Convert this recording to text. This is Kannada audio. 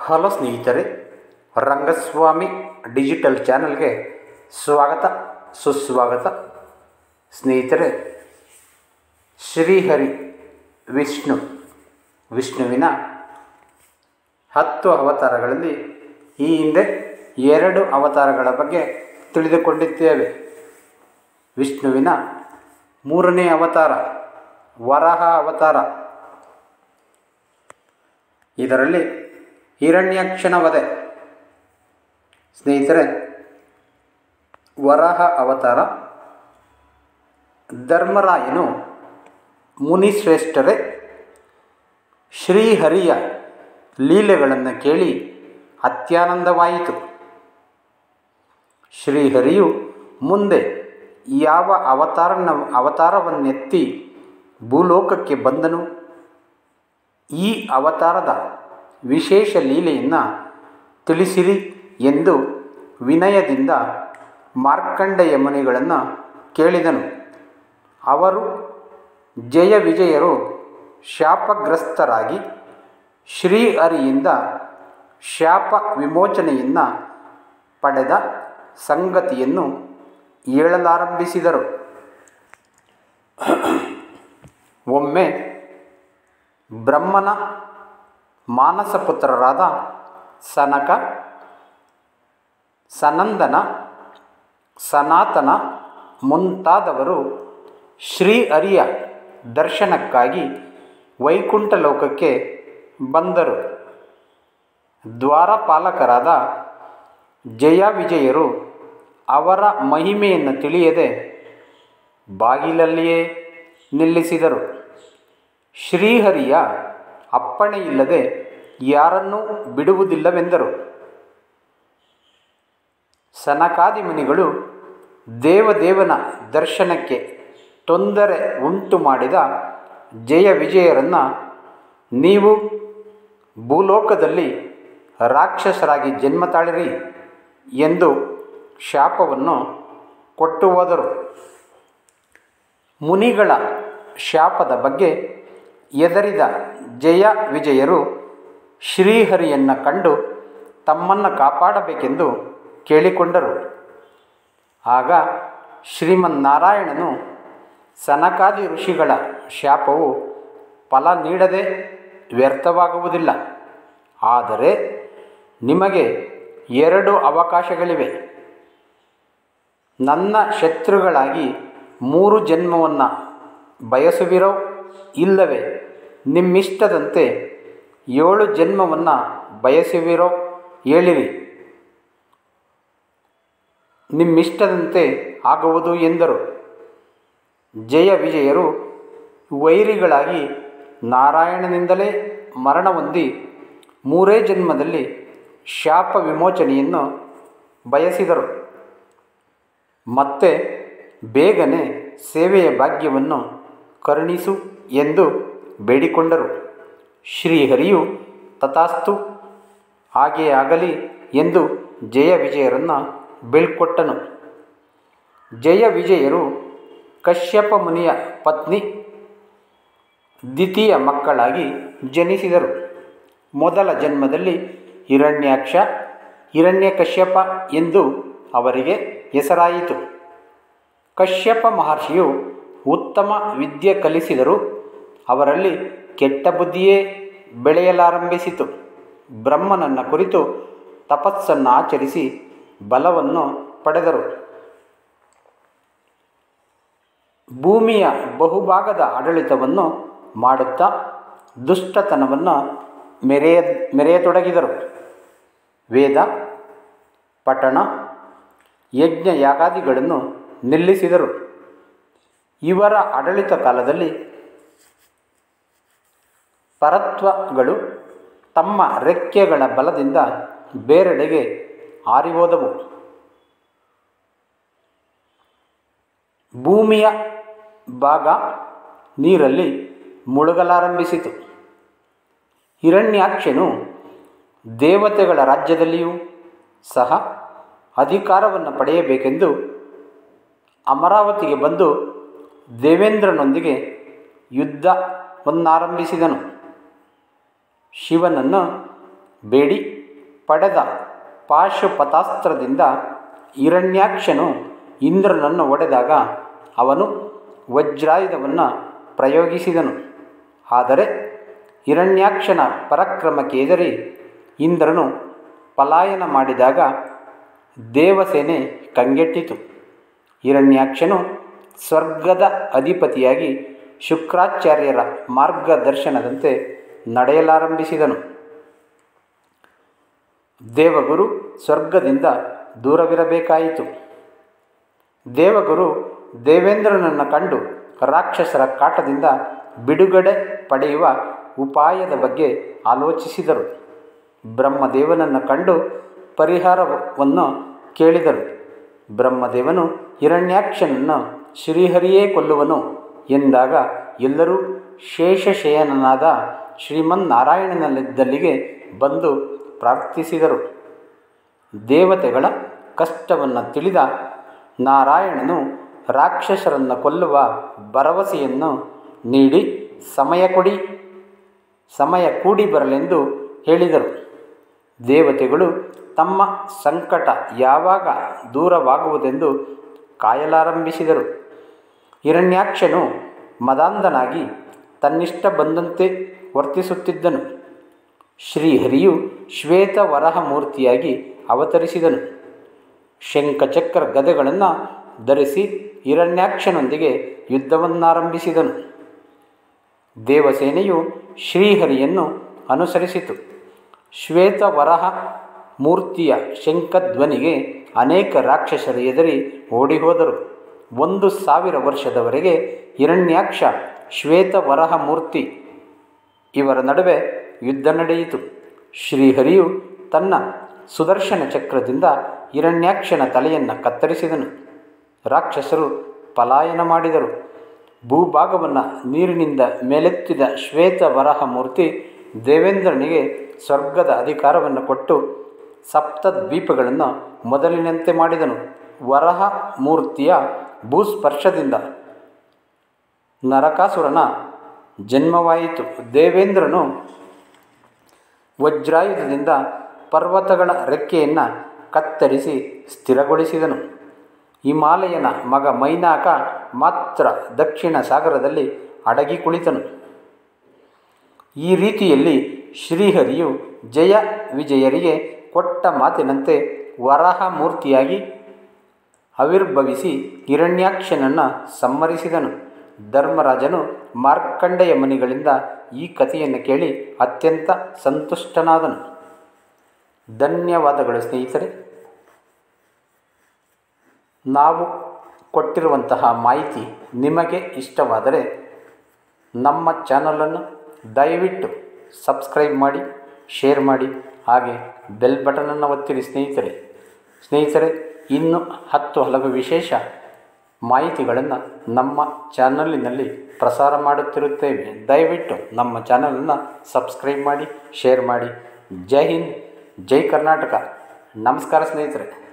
ಹಲೋ ಸ್ನೇಹಿತರೆ ರಂಗಸ್ವಾಮಿ ಡಿಜಿಟಲ್ ಚಾನಲ್ಗೆ ಸ್ವಾಗತ ಸುಸ್ವಾಗತ ಸ್ನೇಹಿತರೆ ಶ್ರೀಹರಿ ವಿಷ್ಣು ವಿಷ್ಣುವಿನ ಹತ್ತು ಅವತಾರಗಳಲ್ಲಿ ಈ ಹಿಂದೆ ಎರಡು ಅವತಾರಗಳ ಬಗ್ಗೆ ತಿಳಿದುಕೊಂಡಿದ್ದೇವೆ ವಿಷ್ಣುವಿನ ಮೂರನೇ ಅವತಾರ ವರಾಹ ಅವತಾರ ಇದರಲ್ಲಿ ಹಿರಣ್ಯಾಕ್ಷನ ವಧೆ ಸ್ನೇಹಿತರೆ ವರಾಹ ಅವತಾರ ಧರ್ಮರಾಯನು ಮುನಿಶ್ರೇಷ್ಠರೇ ಶ್ರೀಹರಿಯ ಲೀಲೆಗಳನ್ನು ಕೇಳಿ ಅತ್ಯಾನಂದವಾಯಿತು ಶ್ರೀಹರಿಯು ಮುಂದೆ ಯಾವ ಅವತಾರನ ಅವತಾರವನ್ನೆತ್ತಿ ಭೂಲೋಕಕ್ಕೆ ಬಂದನು ಈ ಅವತಾರದ ವಿಶೇಷ ಲೀಲೆಯನ್ನು ತಿಳಿಸಿರಿ ಎಂದು ವಿನಯದಿಂದ ಮಾರ್ಕಂಡೇಯ ಮುನಿಗಳನ್ನು ಕೇಳಿದನು ಅವರು ಜಯ ವಿಜಯರು ಶಾಪಗ್ರಸ್ತರಾಗಿ ಶ್ರೀಹರಿಯಿಂದ ಶಾಪ ವಿಮೋಚನೆಯನ್ನು ಪಡೆದ ಸಂಗತಿಯನ್ನು ಹೇಳಲಾರಂಭಿಸಿದರು ಒಮ್ಮೆ ಬ್ರಹ್ಮನ ಮಾನಸಪುತ್ರರಾದ ಸನಕ ಸನಂದನ ಸನಾತನ ಮುಂತಾದವರು ಶ್ರೀಹರಿಯ ದರ್ಶನಕ್ಕಾಗಿ ವೈಕುಂಠ ಲೋಕಕ್ಕೆ ಬಂದರು ದ್ವಾರಪಾಲಕರಾದ ಜಯ ವಿಜಯರು ಅವರ ಮಹಿಮೆಯನ್ನು ತಿಳಿಯದೆ ಬಾಗಿಲಲ್ಲಿಯೇ ನಿಲ್ಲಿಸಿದರು ಶ್ರೀಹರಿಯ ಅಪ್ಪಣೆ ಇಲ್ಲದೆ ಯಾರನ್ನೂ ಬಿಡುವುದಿಲ್ಲವೆಂದರು ಸನಕಾದಿ ಮುನಿಗಳು ದೇವದೇವನ ದರ್ಶನಕ್ಕೆ ತೊಂದರೆ ಉಂಟು ಮಾಡಿದ ಜಯ ವಿಜಯರನ್ನು ನೀವು ಭೂಲೋಕದಲ್ಲಿ ರಾಕ್ಷಸರಾಗಿ ಜನ್ಮ ತಾಳಿರಿ ಎಂದು ಶಾಪವನ್ನು ಕೊಟ್ಟು ಹೋದರು ಮುನಿಗಳ ಶಾಪದ ಬಗ್ಗೆ ಎದರಿದ ಜಯ ವಿಜಯರು ಶ್ರೀಹರಿಯನ್ನು ಕಂಡು ತಮ್ಮನ್ನು ಕಾಪಾಡಬೇಕೆಂದು ಕೇಳಿಕೊಂಡರು ಆಗ ಶ್ರೀಮನ್ನಾರಾಯಣನು ಸನಕಾದಿ ಋಷಿಗಳ ಶಾಪವು ಫಲ ನೀಡದೆ ವ್ಯರ್ಥವಾಗುವುದಿಲ್ಲ ಆದರೆ ನಿಮಗೆ ಎರಡು ಅವಕಾಶಗಳಿವೆ ನನ್ನ ಶತ್ರುಗಳಾಗಿ ಮೂರು ಜನ್ಮವನ್ನು ಬಯಸುವಿರೋ ಇಲ್ಲವೇ ನಿಮ್ಮಿಷ್ಟದಂತೆ ಏಳು ಜನ್ಮವನ್ನು ಬಯಸುವಿರೋ ಹೇಳಿರಿ ನಿಮ್ಮಿಷ್ಟದಂತೆ ಆಗುವುದು ಎಂದರು ಜಯ ವಿಜಯರು ವೈರಿಗಳಾಗಿ ನಾರಾಯಣನಿಂದಲೇ ಮರಣ ಹೊಂದಿ ಮೂರೇ ಜನ್ಮದಲ್ಲಿ ಶಾಪ ವಿಮೋಚನೆಯನ್ನು ಬಯಸಿದರು ಮತ್ತೆ ಬೇಗನೆ ಸೇವೆಯ ಭಾಗ್ಯವನ್ನು ಕರುಣಿಸು ಎಂದು ಬೇಡಿಕೊಂಡರು ಶ್ರೀಹರಿಯು ತಥಾಸ್ತು ಹಾಗೆಯೇ ಆಗಲಿ ಎಂದು ಜಯ ವಿಜಯರನ್ನು ಬೀಳ್ಕೊಟ್ಟನು ಜಯ ವಿಜಯರು ಕಶ್ಯಪ ಮುನಿಯ ಪತ್ನಿ ದ್ವಿತೀಯ ಮಕ್ಕಳಾಗಿ ಜನಿಸಿದರು ಮೊದಲ ಜನ್ಮದಲ್ಲಿ ಹಿರಣ್ಯಾಕ್ಷ ಹಿರಣ್ಯಕಶ್ಯಪ ಎಂದು ಅವರಿಗೆ ಹೆಸರಾಯಿತು ಕಶ್ಯಪ ಮಹರ್ಷಿಯು ಉತ್ತಮ ವಿದ್ಯೆ ಕಲಿಸಿದರು ಅವರಲ್ಲಿ ಕೆಟ್ಟ ಬುದ್ಧಿಯೇ ಬೆಳೆಯಲಾರಂಭಿಸಿತು ಬ್ರಹ್ಮನನ್ನು ಕುರಿತು ತಪಸ್ಸನ್ನು ಆಚರಿಸಿ ಬಲವನ್ನು ಪಡೆದರು ಭೂಮಿಯ ಬಹುಭಾಗದ ಆಡಳಿತವನ್ನು ಮಾಡುತ್ತಾ ದುಷ್ಟತನವನ್ನು ಮೆರೆಯ ಮೆರೆಯತೊಡಗಿದರು ವೇದ ಪಠಣ ಯಜ್ಞ ಯಾಗಾದಿಗಳನ್ನು ನಿಲ್ಲಿಸಿದರು ಇವರ ಆಡಳಿತ ಕಾಲದಲ್ಲಿ ಪರತ್ವಗಳು ತಮ್ಮ ರೆಕ್ಕೆಗಳ ಬಲದಿಂದ ಬೇರೆಡೆಗೆ ಹಾರಿಹೋದವು ಭೂಮಿಯ ಭಾಗ ನೀರಲ್ಲಿ ಮುಳುಗಲಾರಂಭಿಸಿತು ಹಿರಣ್ಯಾಕ್ಷನು ದೇವತೆಗಳ ರಾಜ್ಯದಲ್ಲಿಯೂ ಸಹ ಅಧಿಕಾರವನ್ನು ಪಡೆಯಬೇಕೆಂದು ಅಮರಾವತಿಗೆ ಬಂದು ದೇವೇಂದ್ರನೊಂದಿಗೆ ಯುದ್ಧವನ್ನಾರಂಭಿಸಿದನು ಶಿವನನ್ನು ಬೇಡಿ ಪಡೆದ ಪಾಶುಪತಾಸ್ತ್ರದಿಂದ ಹಿರಣ್ಯಾಕ್ಷನು ಇಂದ್ರನನ್ನು ಒಡೆದಾಗ ಅವನು ವಜ್ರಾಯುಧವನ್ನು ಪ್ರಯೋಗಿಸಿದನು ಆದರೆ ಹಿರಣ್ಯಾಕ್ಷನ ಪರಾಕ್ರಮಕ್ಕೆ ಎದರಿ ಇಂದ್ರನು ಪಲಾಯನ ಮಾಡಿದಾಗ ದೇವಸೇನೆ ಕಂಗೆಟ್ಟಿತು ಹಿರಣ್ಯಾಕ್ಷನು ಸ್ವರ್ಗದ ಅಧಿಪತಿಯಾಗಿ ಶುಕ್ರಾಚಾರ್ಯರ ಮಾರ್ಗದರ್ಶನದಂತೆ ನಡೆಯಲಾರಂಭಿಸಿದನು ದೇವಗುರು ಸ್ವರ್ಗದಿಂದ ದೂರವಿರಬೇಕಾಯಿತು ದೇವಗುರು ದೇವೇಂದ್ರನನ್ನು ಕಂಡು ರಾಕ್ಷಸರ ಕಾಟದಿಂದ ಬಿಡುಗಡೆ ಪಡೆಯುವ ಉಪಾಯದ ಬಗ್ಗೆ ಆಲೋಚಿಸಿದರು ಬ್ರಹ್ಮದೇವನನ್ನು ಕಂಡು ಪರಿಹಾರವನ್ನು ಕೇಳಿದರು ಬ್ರಹ್ಮದೇವನು ಹಿರಣ್ಯಾಕ್ಷನನ್ನು ಶ್ರೀಹರಿಯೇ ಕೊಲ್ಲುವನು ಎಂದಾಗ ಎಲ್ಲರೂ ಶೇಷಶಯನನಾದ ಶ್ರೀಮನ್ನಾರಾಯಣನಲ್ಲಿದ್ದಲ್ಲಿಗೆ ಬಂದು ಪ್ರಾರ್ಥಿಸಿದರು ದೇವತೆಗಳ ಕಷ್ಟವನ್ನು ತಿಳಿದ ನಾರಾಯಣನು ರಾಕ್ಷಸರನ್ನು ಕೊಲ್ಲುವ ಭರವಸೆಯನ್ನು ನೀಡಿ ಸಮಯ ಕೊಡಿ ಸಮಯ ಕೂಡಿ ಬರಲೆಂದು ಹೇಳಿದರು ದೇವತೆಗಳು ತಮ್ಮ ಸಂಕಟ ಯಾವಾಗ ದೂರವಾಗುವುದೆಂದು ಕಾಯಲಾರಂಭಿಸಿದರು ಹಿರಣ್ಯಾಕ್ಷನು ಮದಾಂಧನಾಗಿ ತನ್ನಿಷ್ಟ ಬಂದಂತೆ ವರ್ತಿಸುತ್ತಿದ್ದನು ಶ್ರೀಹರಿಯು ಶ್ವೇತವರಹ ಮೂರ್ತಿಯಾಗಿ ಅವತರಿಸಿದನು ಶಂಖಚಕ್ರ ಗದೆಗಳನ್ನು ಧರಿಸಿ ಹಿರಣ್ಯಾಕ್ಷನೊಂದಿಗೆ ಯುದ್ಧವನ್ನಾರಂಭಿಸಿದನು ದೇವಸೇನೆಯು ಶ್ರೀಹರಿಯನ್ನು ಅನುಸರಿಸಿತು ಶ್ವೇತವರಹ ಮೂರ್ತಿಯ ಶಂಖಧ್ವನಿಗೆ ಅನೇಕ ರಾಕ್ಷಸರು ಎದರಿ ಓಡಿಹೋದರು ಒಂದು ಸಾವಿರ ವರ್ಷದವರೆಗೆ ಹಿರಣ್ಯಾಕ್ಷ ಶ್ವೇತವರಹ ಮೂರ್ತಿ ಇವರ ನಡುವೆ ಯುದ್ಧ ನಡೆಯಿತು ಶ್ರೀಹರಿಯು ತನ್ನ ಸುದರ್ಶನ ಚಕ್ರದಿಂದ ಹಿರಣ್ಯಾಕ್ಷನ ತಲೆಯನ್ನು ಕತ್ತರಿಸಿದನು ರಾಕ್ಷಸರು ಪಲಾಯನ ಮಾಡಿದರು ಭೂಭಾಗವನ್ನು ನೀರಿನಿಂದ ಮೇಲೆತ್ತಿದ ಶ್ವೇತವರಹ ಮೂರ್ತಿ ದೇವೇಂದ್ರನಿಗೆ ಸ್ವರ್ಗದ ಅಧಿಕಾರವನ್ನು ಕೊಟ್ಟು ಸಪ್ತದ್ವೀಪಗಳನ್ನು ಮೊದಲಿನಂತೆ ಮಾಡಿದನು ವರಹ ಮೂರ್ತಿಯ ಭೂಸ್ಪರ್ಶದಿಂದ ನರಕಾಸುರನ ಜನ್ಮವಾಯಿತು ದೇವೇಂದ್ರನು ವಜ್ರಾಯುಧದಿಂದ ಪರ್ವತಗಳ ರೆಕ್ಕೆಯನ್ನು ಕತ್ತರಿಸಿ ಸ್ಥಿರಗೊಳಿಸಿದನು ಹಿಮಾಲಯನ ಮಗ ಮೈನಾಕ ಮಾತ್ರ ದಕ್ಷಿಣ ಸಾಗರದಲ್ಲಿ ಅಡಗಿ ಕುಳಿತನು ಈ ರೀತಿಯಲ್ಲಿ ಶ್ರೀಹರಿಯು ಜಯ ವಿಜಯರಿಗೆ ಕೊಟ್ಟ ಮಾತಿನಂತೆ ವರಾಹ ಮೂರ್ತಿಯಾಗಿ ಆವಿರ್ಭವಿಸಿ ಹಿರಣ್ಯಾಕ್ಷನನ್ನು ಸಂಹರಿಸಿದನು ಧರ್ಮರಾಜನು ಮಾರ್ಕಂಡೆಯ ಮುನಿಗಳಿಂದ ಈ ಕಥೆಯನ್ನು ಕೇಳಿ ಅತ್ಯಂತ ಸಂತುಷ್ಟನಾದನು ಧನ್ಯವಾದಗಳು ಸ್ನೇಹಿತರೆ ನಾವು ಕೊಟ್ಟಿರುವಂತಹ ಮಾಹಿತಿ ನಿಮಗೆ ಇಷ್ಟವಾದರೆ ನಮ್ಮ ಚಾನಲನ್ನು ದಯವಿಟ್ಟು ಸಬ್ಸ್ಕ್ರೈಬ್ ಮಾಡಿ ಶೇರ್ ಮಾಡಿ ಹಾಗೆ ಬೆಲ್ ಬಟನನ್ನು ಒತ್ತಿರಿ ಸ್ನೇಹಿತರೆ ಸ್ನೇಹಿತರೆ ಇನ್ನು ಹತ್ತು ಹಲವು ವಿಶೇಷ ಮಾಹಿತಿಗಳನ್ನು ನಮ್ಮ ಚಾನಲಿನಲ್ಲಿ ಪ್ರಸಾರ ಮಾಡುತ್ತಿರುತ್ತೇವೆ ದಯವಿಟ್ಟು ನಮ್ಮ ಚಾನಲನ್ನು ಸಬ್ಸ್ಕ್ರೈಬ್ ಮಾಡಿ ಶೇರ್ ಮಾಡಿ ಜೈ ಹಿಂದ್ ಜೈ ಕರ್ನಾಟಕ ನಮಸ್ಕಾರ ಸ್ನೇಹಿತರೆ